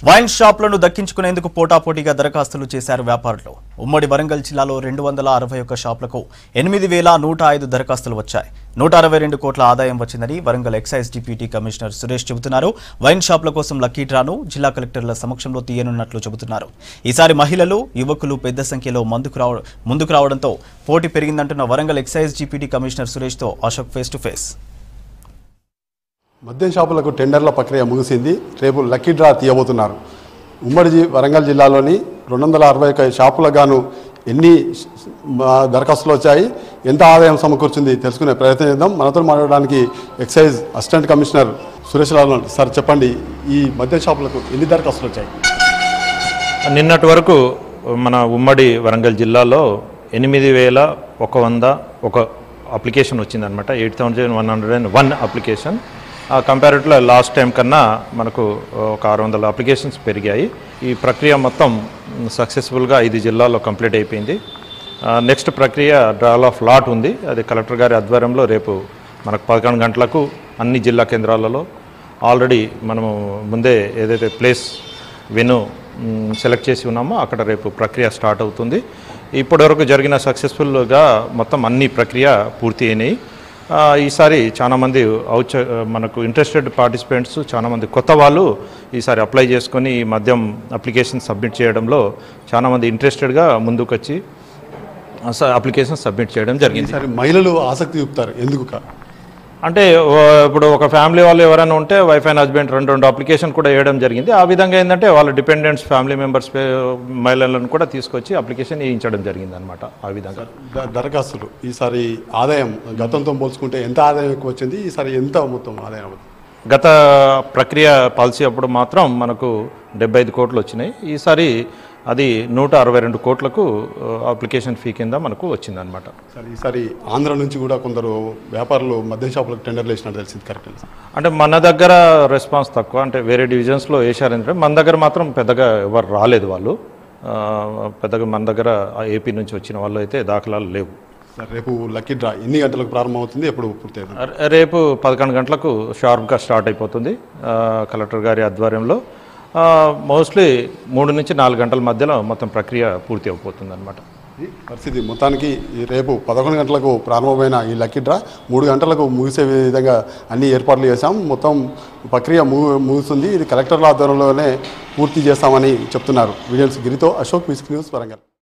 Wine షాపులను దక్కించుకునేందుకు పోటాపోటీగా దరఖాస్తులు చేశారు వ్యాపారులు ఉమ్మడి వరంగల్ జిల్లాలో రెండు వందల అరవై ఒక్క షాపులకు ఎనిమిది వేల నూట ఐదు దరఖాస్తులు వచ్చాయి నూట అరవై రెండు కోట్ల ఆదాయం వచ్చిందని Warangal excise deputy commissioner Suresh చెబుతున్నారు వైన్ షాపుల కోసం లక్కీ డ్రాను జిల్లా కలెక్టర్ల సమక్షంలో తీయనున్నట్లు చెబుతున్నారు ఈసారి మహిళలు యువకులు పెద్ద సంఖ్యలో ముందుకు రావ ముందుకు రావడంతో పోటీ పెరిగిందంటున్న వరంగల్ ఎక్సైజ్ డిప్యూటీ కమిషనర్ సురేష్తో అశోక్ ఫేస్ టు ఫేస్ మద్యం షాపులకు టెండర్ల ప్రక్రియ ముగిసింది రేపు లక్కీ డ్రా తీయబోతున్నారు ఉమ్మడి జి- వరంగల్ జిల్లాలోని రెండు వందల అరవై ఒక షాపులకు గాను ఎన్ని ష్- మా దరఖాస్తులు వచ్చాయి ఎంత ఆదాయం సమకూర్చింది తెలుసుకునే ప్రయత్నం చేద్దాం మనతో మాట్లాడడానికి excise assistant commissioner Suresh Lal ఉన్నారు. సార్ చెప్పండి ఈ మద్యం షాపులకు ఎన్ని దరఖాస్తులు వచ్చాయి నిన్నటి వరకు మన ఉమ్మడి వరంగల్ జిల్లాలో ఎనిమిది వేల ఒక వంద ఒక అప్లికేషన్ వచ్చిందనమాట eight thousand one hundred and one application కంపారిటివ్లో లాస్ట్ టైం కన్నా మనకు ఒక ఆరు వందల అప్లికేషన్స్ పెరిగాయి ఈ ప్రక్రియ మొత్తం సక్సెస్ఫుల్గా ఐదు జిల్లాల్లో కంప్లీట్ అయిపోయింది నెక్స్ట్ ప్రక్రియ డ్రాల్ ఆఫ్ లాట్ ఉంది అది కలెక్టర్ గారి ఆధ్వర్యంలో రేపు మనకు పదకొండు గంటలకు అన్ని జిల్లా కేంద్రాలలో ఆల్రెడీ మనము ముందే ఏదైతే ప్లేస్ వెను మ్, సెలెక్ట్ చేసి ఉన్నామో అక్కడ రేపు ప్రక్రియ స్టార్ట్ అవుతుంది ఇప్పటివరకు జరిగిన సక్సెస్ఫుల్గా మొత్తం అన్ని ప్రక్రియ పూర్తి అయినాయి ఆ, ఈసారి చాలామంది ఔచ మనకు ఇంట్రెస్టెడ్ పార్టిసిపెంట్స్ చాలామంది కొత్త వాళ్ళు ఈసారి అప్లై చేసుకొని ఈ మద్యం అప్లికేషన్ సబ్మిట్ చేయడంలో చాలామంది ఇంట్రెస్టెడ్గా ముందుకు వచ్చి అప్లికేషన్ సబ్మిట్ చేయడం జరిగింది ఈసారి మహిళలు ఆసక్తి చూపుతారు ఎందుకు కా- అంటే ఓ, ఇప్పుడు ఒక ఫ్యామిలీ వాళ్ళు ఎవరైనా ఉంటే వైఫ్ అండ్ హస్బెండ్ రెండు రెండు అప్లికేషన్ కూడా వేయడం జరిగింది ఆ విధంగా ఏంటంటే వాళ్ళ డిపెండెంట్స్ ఫ్యామిలీ మెంబర్స్ మహిళలను కూడా తీసుకొచ్చి అప్లికేషన్ వేయించడం జరిగింది అనమాట ఆ విధంగా ద- దరఖాస్తులు ఈసారి ఆదాయం గతంతో పోల్చుకుంటే ఎంత ఆదాయం ఎక్కువ వచ్చింది ఈసారి ఎంత మొత్తం ఆదాయం అవుతుంది గత ప్రక్రియ పాలసీ అప్పుడు మాత్రం మనకు డెబ్బై ఐదు కోట్లు వచ్చినాయి ఈసారి అది నూట అరవై రెండు కోట్లకు ఆ, అప్లికేషన్ ఫీ కింద మనకు వచ్చిందనమాట సార్ ఈసారి ఆంధ్ర నుంచి కూడా కొందరు వ్యాపారులు మద్యం షాపులకు టెండర్లు వేసినట్టు తెలిసింది కరెక్ట్ అంటే మన దగ్గర రెస్పాన్స్ తక్కువ అంటే వేరే డివిజన్స్లో వేశారంటే మన దగ్గర మాత్రం పెద్దగా ఎవరు రాలేదు వాళ్ళు ఆ, పెద్దగా మన దగ్గర ఏపీ నుంచి వచ్చిన వాళ్ళు అయితే దాఖలాలు లేవు సార్ రేపు లక్కీ డ్రా ఎన్ని గంటలకు ప్రారంభం అవుతుంది ఎప్పుడు పూర్తి అవుతుంది రే- రేపు పదకొండు గంటలకు షార్ప్గా స్టార్ట్ అయిపోతుంది ఆ, కలెక్టర్ గారి ఆధ్వర్యంలో మోస్ట్లీ మూడు నుంచి నాలుగు గంటల మధ్యలో మొత్తం ప్రక్రియ పూర్తి అయిపోతుంది అనమాట ఈ పరిస్థితి మొత్తానికి ఈ రేపు పదకొండు గంటలకు ప్రారంభమైన ఈ లక్కీ డ్రా మూడు గంటలకు ముగిసే విధంగా అన్ని ఏర్పాట్లు చేశాం మొత్తం ప్రక్రియ ముగు ముగుస్తుంది ఇది కలెక్టర్ల ఆధ్వర్యంలోనే పూర్తి చేస్తామని చెప్తున్నారు వీడియోస్ గిరితో అశోక్ మిస్క్ న్యూస్ వరంగల్